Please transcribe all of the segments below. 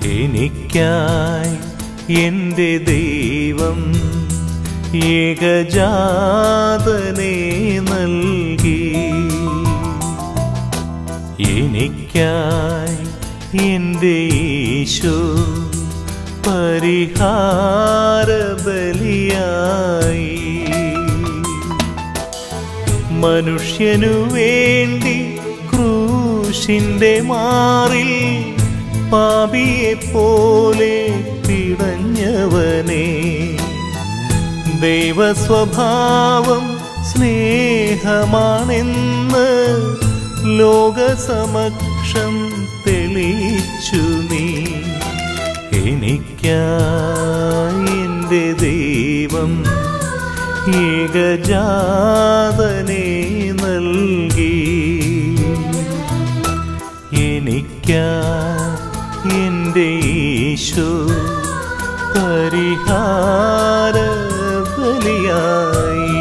എനിക്കായി എൻ്റെ ദൈവം ഏകജാതനെ നൽകി എനിക്കായി എൻ്റെ ഈശോ പരിഹാര ബലിയായി മനുഷ്യനു വേണ്ടി ക്രൂശിന്റെ മാറിൽ പാപിയെ പോലെ പിടഞ്ഞവനെ ദൈവസ്വഭാവം സ്നേഹമാണെന്ന് ലോകസമക്ഷം തെളിയിച്ചു നീ എനിക്കായി എൻ്റെ ദൈവം ഏകജാതനെ നൽകി എനിക്കാ എൻ്റെ ഈശോ പരിഹാര ബലിയായി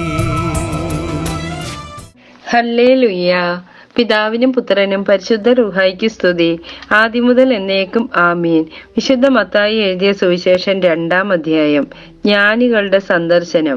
ഹല്ലേലുയ്യ പിതാവിനും പുത്രനും പരിശുദ്ധ റുഹായിക്ക് സ്തുതി ആദ്യം മുതൽ എന്നേക്കും ആമീൻ വിശുദ്ധ മത്തായി എഴുതിയ സുവിശേഷം രണ്ടാം അധ്യായം ജ്ഞാനികളുടെ സന്ദർശനം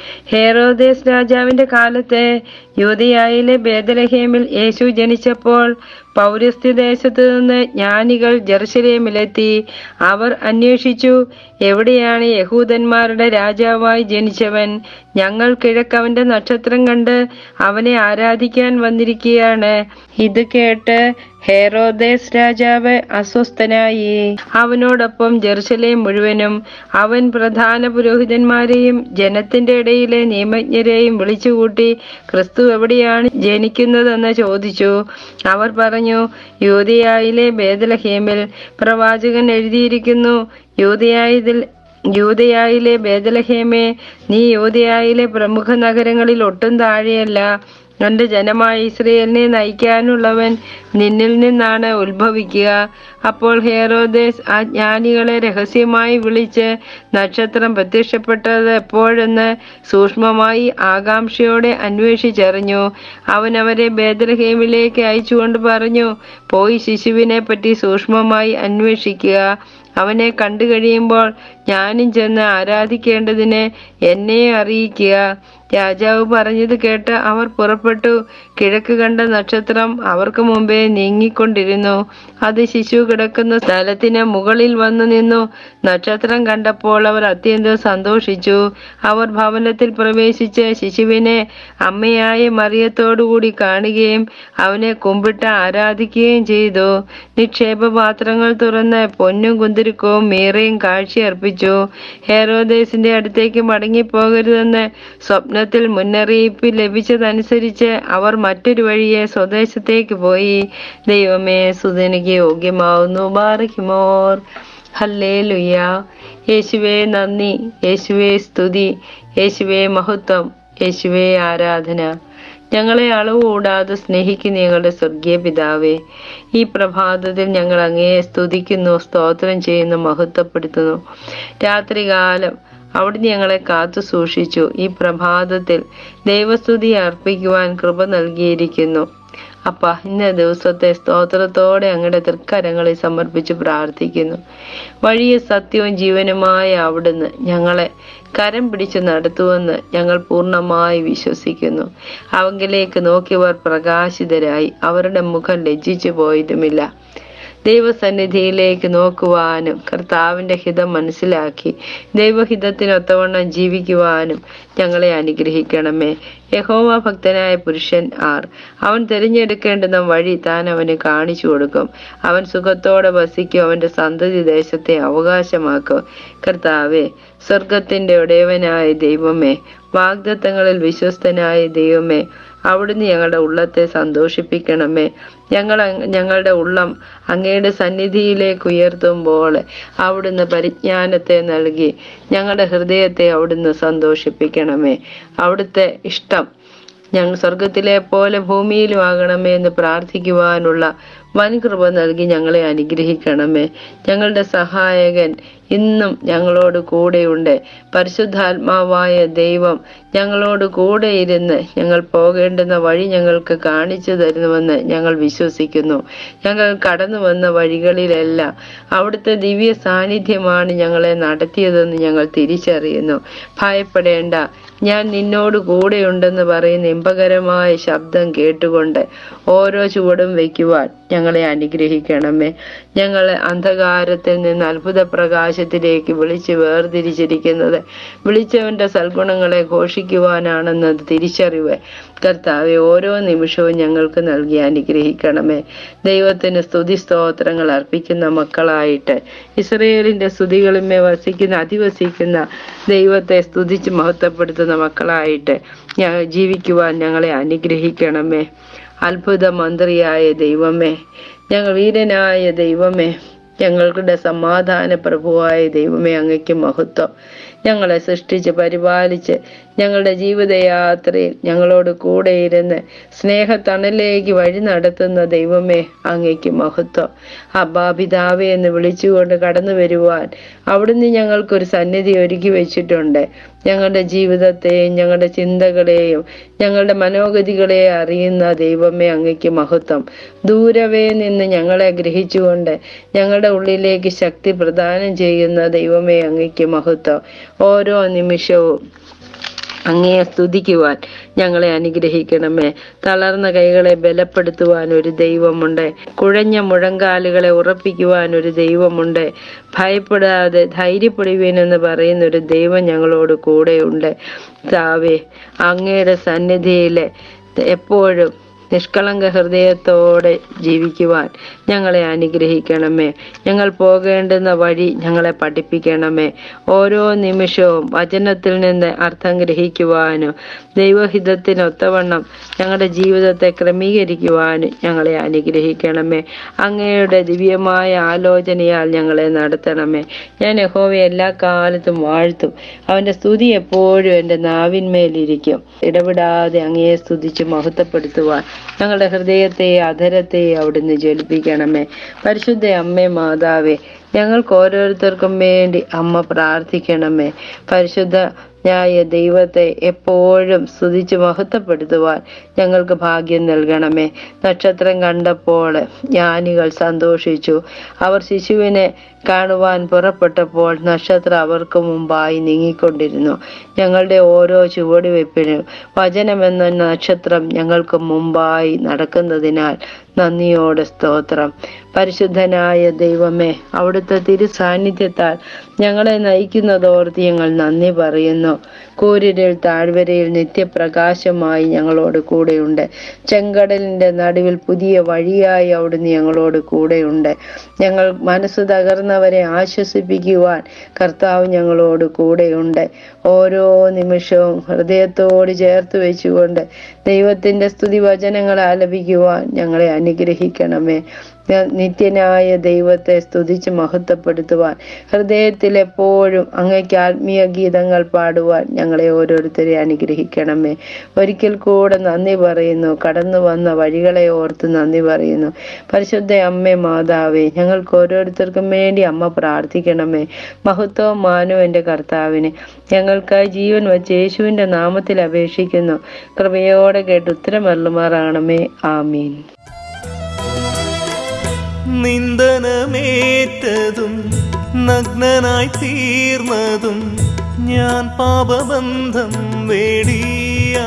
ഹേറോദേസ് രാജാവിന്റെ കാലത്ത് യൂതയായിലെ ബേദലഹേമിൽ യേശു ജനിച്ചപ്പോൾ പൗരസ്ത്യദേശത്തു നിന്ന് ജ്ഞാനികൾ ജെറുസലേമിലെത്തി അവർ അന്വേഷിച്ചു എവിടെയാണ് യഹൂദന്മാരുടെ രാജാവായി ജനിച്ചവൻ ഞങ്ങൾ കിഴക്കവന്റെ നക്ഷത്രം കണ്ട് അവനെ ആരാധിക്കാൻ വന്നിരിക്കുകയാണ് ഇത് കേട്ട് ഹേറോദേസ് രാജാവ് അസ്വസ്ഥനായി അവനോടൊപ്പം ജെറുസലേം മുഴുവനും അവൻ പ്രധാന പുരോഹിതന്മാരെയും ജനത്തിന്റെ ഇടയിലെ നിയമജ്ഞരെയും വിളിച്ചുകൂട്ടി ക്രിസ്തു എവിടെയാണ് ജനിക്കുന്നതെന്ന് ചോദിച്ചു അവർ പറഞ്ഞു യൂതയായിലെ ബേദലഹേമിൽ പ്രവാചകൻ എഴുതിയിരിക്കുന്നു യൂതയായതിൽ യൂതയായിലെ ബേദലഹേമേ നീ യൂതയായിലെ പ്രമുഖ നഗരങ്ങളിൽ ഒട്ടും താഴെയല്ല എന്റെ ജനമായ ഇസ്രയേലിനെ നയിക്കാനുള്ളവൻ നിന്നിൽ നിന്നാണ് ഉത്ഭവിക്കുക അപ്പോൾ ഹേറോദേസ് ആ ജ്ഞാനികളെ രഹസ്യമായി വിളിച്ച് നക്ഷത്രം പ്രത്യക്ഷപ്പെട്ടത് എപ്പോഴെന്ന് സൂക്ഷ്മമായി ആകാംക്ഷയോടെ അന്വേഷിച്ചറിഞ്ഞു അവൻ അവരെ ബേദലഹേമിലേക്ക് അയച്ചുകൊണ്ട് പറഞ്ഞു പോയി ശിശുവിനെ പറ്റി സൂക്ഷ്മമായി അന്വേഷിക്കുക അവനെ കണ്ടു കഴിയുമ്പോൾ ഞാനും ചെന്ന് ആരാധിക്കേണ്ടതിന് എന്നെ അറിയിക്കുക രാജാവ് പറഞ്ഞത് കേട്ട് അവർ പുറപ്പെട്ടു കിഴക്ക് കണ്ട നക്ഷത്രം അവർക്ക് മുമ്പേ നീങ്ങിക്കൊണ്ടിരുന്നു അത് ശിശു കിടക്കുന്ന സ്ഥലത്തിന് മുകളിൽ വന്നു നിന്നു നക്ഷത്രം കണ്ടപ്പോൾ അവർ അത്യന്തം സന്തോഷിച്ചു അവർ ഭവനത്തിൽ പ്രവേശിച്ച് ശിശുവിനെ അമ്മയായ മറിയത്തോടുകൂടി കാണുകയും അവനെ കുമ്പിട്ട് ആരാധിക്കുകയും ചെയ്തു നിക്ഷേപ പാത്രങ്ങൾ തുറന്ന് പൊന്നും കുന്തിരിക്കവും മീറയും കാഴ്ചയർപ്പിച്ചു ഹേറോദേസിന്റെ അടുത്തേക്ക് മടങ്ങിപ്പോകരുതെന്ന് സ്വപ്നത്തിൽ മുന്നറിയിപ്പ് ലഭിച്ചതനുസരിച്ച് അവർ മറ്റൊരു വഴിയെ സ്വദേശത്തേക്ക് പോയി ദൈവമേ സുതനിക്ക് യോഗ്യമാവുന്നു ബാറയ്ക്കുമോർ ഹല്ലേ ലുയ്യ യേശുവേ നന്ദി യേശുവേ സ്തുതി യേശുവേ മഹത്വം യേശുവേ ആരാധന ഞങ്ങളെ അളവ് കൂടാതെ സ്നേഹിക്കുന്ന ഞങ്ങളുടെ സ്വർഗീയ പിതാവേ ഈ പ്രഭാതത്തിൽ ഞങ്ങൾ അങ്ങയെ സ്തുതിക്കുന്നു സ്തോത്രം ചെയ്യുന്നു മഹത്വപ്പെടുത്തുന്നു രാത്രികാലം അവിടുന്ന് ഞങ്ങളെ കാത്തു സൂക്ഷിച്ചു ഈ പ്രഭാതത്തിൽ ദൈവസ്തുതി അർപ്പിക്കുവാൻ കൃപ നൽകിയിരിക്കുന്നു അപ്പ ഇന്ന ദിവസത്തെ സ്തോത്രത്തോടെ അങ്ങയുടെ തൃക്കരങ്ങളിൽ സമർപ്പിച്ച് പ്രാർത്ഥിക്കുന്നു വഴിയ സത്യവും ജീവനുമായ അവിടുന്ന് ഞങ്ങളെ കരം പിടിച്ചു നടത്തുമെന്ന് ഞങ്ങൾ പൂർണ്ണമായി വിശ്വസിക്കുന്നു അവങ്കിലേക്ക് നോക്കിയവർ പ്രകാശിതരായി അവരുടെ മുഖം ലജ്ജിച്ചു പോയതുമില്ല ദൈവസന്നിധിയിലേക്ക് നോക്കുവാനും കർത്താവിന്റെ ഹിതം മനസ്സിലാക്കി ദൈവഹിതത്തിനൊത്തവണ്ണം ജീവിക്കുവാനും ഞങ്ങളെ അനുഗ്രഹിക്കണമേ യഹോവ ഭക്തനായ പുരുഷൻ ആർ അവൻ തിരഞ്ഞെടുക്കേണ്ടുന്ന വഴി താൻ അവന് കാണിച്ചു കൊടുക്കും അവൻ സുഖത്തോടെ വസിക്കും അവന്റെ സന്തതി ദേശത്തെ അവകാശമാക്കും കർത്താവെ സ്വർഗത്തിന്റെ ഉടയവനായ ദൈവമേ വാഗ്ദത്തങ്ങളിൽ വിശ്വസ്തനായ ദൈവമേ അവിടുന്ന് ഞങ്ങളുടെ ഉള്ളത്തെ സന്തോഷിപ്പിക്കണമേ ഞങ്ങൾ അങ്ങ് ഞങ്ങളുടെ ഉള്ളം അങ്ങയുടെ സന്നിധിയിലേക്ക് ഉയർത്തുമ്പോൾ അവിടുന്ന് പരിജ്ഞാനത്തെ നൽകി ഞങ്ങളുടെ ഹൃദയത്തെ അവിടുന്ന് സന്തോഷിപ്പിക്കണമേ അവിടുത്തെ ഇഷ്ടം ഞങ്ങൾ സ്വർഗത്തിലെ പോലെ ഭൂമിയിലും ആകണമേ എന്ന് പ്രാർത്ഥിക്കുവാനുള്ള വൻ കൃപ നൽകി ഞങ്ങളെ അനുഗ്രഹിക്കണമേ ഞങ്ങളുടെ സഹായകൻ ഇന്നും ഞങ്ങളോട് കൂടെയുണ്ട് പരിശുദ്ധാത്മാവായ ദൈവം ഞങ്ങളോട് കൂടെ ഇരുന്ന് ഞങ്ങൾ പോകേണ്ടുന്ന വഴി ഞങ്ങൾക്ക് കാണിച്ചു തരുന്നുവെന്ന് ഞങ്ങൾ വിശ്വസിക്കുന്നു ഞങ്ങൾ കടന്നു വന്ന വഴികളിലെല്ലാം അവിടുത്തെ ദിവ്യ സാന്നിധ്യമാണ് ഞങ്ങളെ നടത്തിയതെന്ന് ഞങ്ങൾ തിരിച്ചറിയുന്നു ഭയപ്പെടേണ്ട ഞാൻ നിന്നോട് കൂടെയുണ്ടെന്ന് പറയുന്ന ഇമ്പകരമായ ശബ്ദം കേട്ടുകൊണ്ട് ഓരോ ചുവടും വയ്ക്കുവാൻ ഞങ്ങളെ അനുഗ്രഹിക്കണമേ ഞങ്ങളെ അന്ധകാരത്തിൽ നിന്ന് അത്ഭുത പ്രകാശത്തിലേക്ക് വിളിച്ച് വേർതിരിച്ചിരിക്കുന്നത് വിളിച്ചവന്റെ സൽഗുണങ്ങളെ ഘോഷിക്കുവാനാണെന്ന് തിരിച്ചറിവ് കർത്താവെ ഓരോ നിമിഷവും ഞങ്ങൾക്ക് നൽകി അനുഗ്രഹിക്കണമേ ദൈവത്തിന് സ്തുതി സ്തോത്രങ്ങൾ അർപ്പിക്കുന്ന മക്കളായിട്ട് ഇസ്രയേലിന്റെ സ്തുതികളിന്മേ വസിക്കുന്ന അധിവസിക്കുന്ന ദൈവത്തെ സ്തുതിച്ച് മഹത്വപ്പെടുത്തുന്ന മക്കളായിട്ട് ഞങ്ങൾ ജീവിക്കുവാൻ ഞങ്ങളെ അനുഗ്രഹിക്കണമേ അത്ഭുത മന്ത്രിയായ ദൈവമേ ഞങ്ങൾ വീരനായ ദൈവമേ ഞങ്ങളുടെ സമാധാന പ്രഭുവായ ദൈവമേ അങ്ങയ്ക്ക് മഹത്വം ഞങ്ങളെ സൃഷ്ടിച്ച് പരിപാലിച്ച് ഞങ്ങളുടെ ജീവിതയാത്രയിൽ ഞങ്ങളോട് കൂടെ ഇരുന്ന് സ്നേഹത്തണലിലേക്ക് വഴി നടത്തുന്ന ദൈവമേ അങ്ങയ്ക്ക് മഹത്വം അബാപിതാവേ എന്ന് വിളിച്ചുകൊണ്ട് കടന്നു വരുവാൻ അവിടുന്ന് ഞങ്ങൾക്കൊരു സന്നിധി ഒരുക്കി വെച്ചിട്ടുണ്ട് ഞങ്ങളുടെ ജീവിതത്തെയും ഞങ്ങളുടെ ചിന്തകളെയും ഞങ്ങളുടെ മനോഗതികളെ അറിയുന്ന ദൈവമേ അങ്ങയ്ക്ക് മഹത്വം ദൂരവേ നിന്ന് ഞങ്ങളെ ഗ്രഹിച്ചുകൊണ്ട് ഞങ്ങളുടെ ഉള്ളിലേക്ക് ശക്തി പ്രദാനം ചെയ്യുന്ന ദൈവമേ അങ്ങയ്ക്ക് മഹത്വം ഓരോ നിമിഷവും അങ്ങയെ സ്തുതിക്കുവാൻ ഞങ്ങളെ അനുഗ്രഹിക്കണമേ തളർന്ന കൈകളെ ബലപ്പെടുത്തുവാൻ ഒരു ദൈവമുണ്ട് കുഴഞ്ഞ മുഴങ്കാലുകളെ ഉറപ്പിക്കുവാൻ ഒരു ദൈവമുണ്ട് ഭയപ്പെടാതെ ധൈര്യപ്പെടുവീൻ എന്ന് പറയുന്ന ഒരു ദൈവം ഞങ്ങളോട് കൂടെയുണ്ട് താവേ അങ്ങയുടെ സന്നിധിയിൽ എപ്പോഴും നിഷ്കളങ്ക ഹൃദയത്തോടെ ജീവിക്കുവാൻ ഞങ്ങളെ അനുഗ്രഹിക്കണമേ ഞങ്ങൾ പോകേണ്ടുന്ന വഴി ഞങ്ങളെ പഠിപ്പിക്കണമേ ഓരോ നിമിഷവും വചനത്തിൽ നിന്ന് അർത്ഥം ഗ്രഹിക്കുവാനും ദൈവഹിതത്തിനൊത്തവണ്ണം ഞങ്ങളുടെ ജീവിതത്തെ ക്രമീകരിക്കുവാനും ഞങ്ങളെ അനുഗ്രഹിക്കണമേ അങ്ങയുടെ ദിവ്യമായ ആലോചനയാൽ ഞങ്ങളെ നടത്തണമേ ഞാൻ യഹോവയെ എല്ലാ കാലത്തും വാഴ്ത്തും അവന്റെ സ്തുതി എപ്പോഴും എൻ്റെ നാവിന്മേലിരിക്കും ഇടപെടാതെ അങ്ങയെ സ്തുതിച്ച് മഹത്വപ്പെടുത്തുവാൻ ഞങ്ങളുടെ ഹൃദയത്തെ അധരത്തെ അവിടുന്ന് ജ്വലിപ്പിക്കണമേ പരിശുദ്ധ അമ്മേ മാതാവേ ഞങ്ങൾക്ക് ഓരോരുത്തർക്കും വേണ്ടി അമ്മ പ്രാർത്ഥിക്കണമേ പരിശുദ്ധ ന്യായ ദൈവത്തെ എപ്പോഴും സ്തുതിച്ച് മഹത്വപ്പെടുത്തുവാൻ ഞങ്ങൾക്ക് ഭാഗ്യം നൽകണമേ നക്ഷത്രം കണ്ടപ്പോൾ ജ്ഞാനികൾ സന്തോഷിച്ചു അവർ ശിശുവിനെ കാണുവാൻ പുറപ്പെട്ടപ്പോൾ നക്ഷത്രം അവർക്ക് മുമ്പായി നീങ്ങിക്കൊണ്ടിരുന്നു ഞങ്ങളുടെ ഓരോ ചുവടുവെപ്പിനും വചനമെന്ന നക്ഷത്രം ഞങ്ങൾക്ക് മുമ്പായി നടക്കുന്നതിനാൽ നന്ദിയോടെ സ്തോത്രം പരിശുദ്ധനായ ദൈവമേ അവിടുത്തെ തിരു സാന്നിധ്യത്താൽ ഞങ്ങളെ നയിക്കുന്നതോർത്ത് ഞങ്ങൾ നന്ദി പറയുന്നു കൂരിരിൽ താഴ്വരയിൽ നിത്യപ്രകാശമായി ഞങ്ങളോട് കൂടെയുണ്ട് ചെങ്കടലിന്റെ നടുവിൽ പുതിയ വഴിയായി അവിടുന്ന് ഞങ്ങളോട് കൂടെയുണ്ട് ഞങ്ങൾ മനസ്സ് തകർന്നവരെ ആശ്വസിപ്പിക്കുവാൻ കർത്താവ് ഞങ്ങളോട് കൂടെയുണ്ട് ഓരോ നിമിഷവും ഹൃദയത്തോട് ചേർത്ത് വെച്ചുകൊണ്ട് ദൈവത്തിന്റെ സ്തുതി വചനങ്ങൾ ആലപിക്കുവാൻ ഞങ്ങളെ അനുഗ്രഹിക്കണമേ നിത്യനായ ദൈവത്തെ സ്തുതിച്ച് മഹത്വപ്പെടുത്തുവാൻ ഹൃദയത്തിൽ എപ്പോഴും അങ്ങയ്ക്ക് ആത്മീയ ഗീതങ്ങൾ പാടുവാൻ ഞങ്ങളെ ഓരോരുത്തരെ അനുഗ്രഹിക്കണമേ ഒരിക്കൽ കൂടെ നന്ദി പറയുന്നു കടന്നു വന്ന വഴികളെ ഓർത്ത് നന്ദി പറയുന്നു പരിശുദ്ധ അമ്മേ മാതാവേ ഞങ്ങൾക്ക് ഓരോരുത്തർക്കും വേണ്ടി അമ്മ പ്രാർത്ഥിക്കണമേ മഹത്വവും മാനവും എൻ്റെ കർത്താവിന് ഞങ്ങൾക്കായി ജീവൻ വച്ച് യേശുവിൻ്റെ നാമത്തിൽ അപേക്ഷിക്കുന്നു കൃപയോടെ കേട്ട് ഉത്തരമല്ലുമാറാണമേ ആമീൻ നിന്ദനമേറ്റതും നഗ്നനായി തീർന്നതും ഞാൻ പാപബന്ധം വേടിയ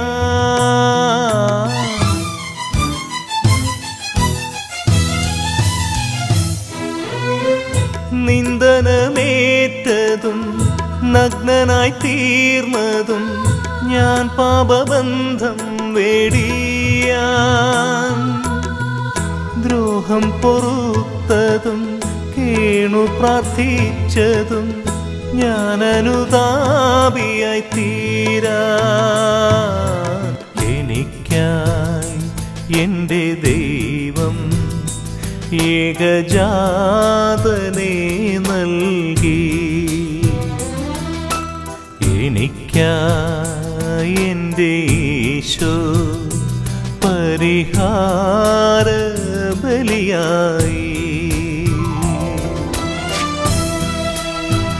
നിന്ദനമേറ്റതും നഗ്നനായി തീർന്നതും ഞാൻ പാപബന്ധം വേടിയാൻ ദ്രോഹം പൊറുത്തതും കേണു പ്രാർത്ഥിച്ചതും ഞാൻ അനുതാപിയായി തീരാ എനിക്കായി എൻ്റെ ദൈവം ഏകജാതനെ നൽകി എനിക്കായി എൻ്റെ ഈശോ പരിഹാര ബലിയായി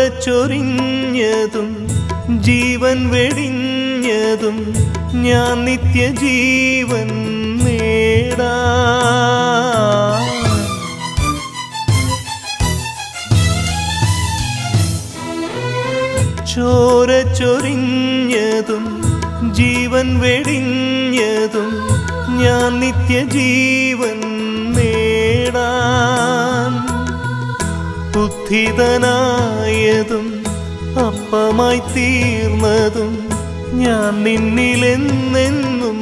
ചൊരിഞ്ഞതും ജീവൻ വെടിഞ്ഞതും ഞാൻ നിത്യജീവൻ നേടാ ചോര ചൊരിഞ്ഞതും ജീവൻ വെടിഞ്ഞതും ഞാൻ നിത്യജീവൻ നേടാൻ ബുദ്ധിതനായതും അപ്പമായി തീർന്നതും ഞാൻ നിന്നിലെന്നെന്നും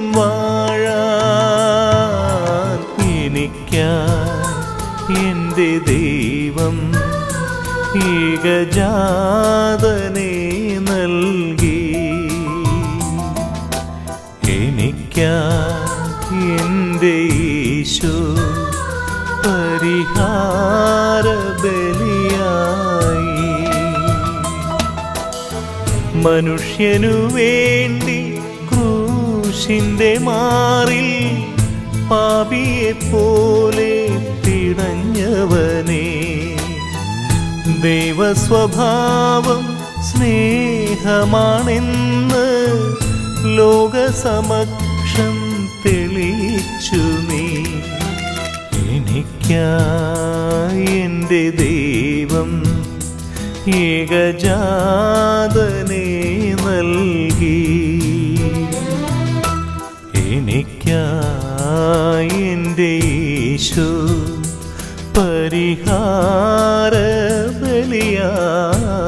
വാഴാൻ എനിക്കായി എൻ്റെ ദൈവം ഏകജാതനെ നൽകി എനിക്കായി എൻ്റെ ഈശോ പരിഹാര ബലിയായി മനുഷ്യനു വേണ്ടി ക്രൂശിന്റെ മാറിൽ പാപിയെ പോലെ പിടഞ്ഞവനെ ദൈവസ്വഭാവം സ്നേഹമാണെന്ന് ലോകസമക്ഷം തെളിയിച്ചു നീ എനിക്കായി എൻ്റെ ദൈവം ഏകജാതനെ നൽകി എനിക്കായി എൻ്റെ ഈശോ പരിഹാര ബലിയായി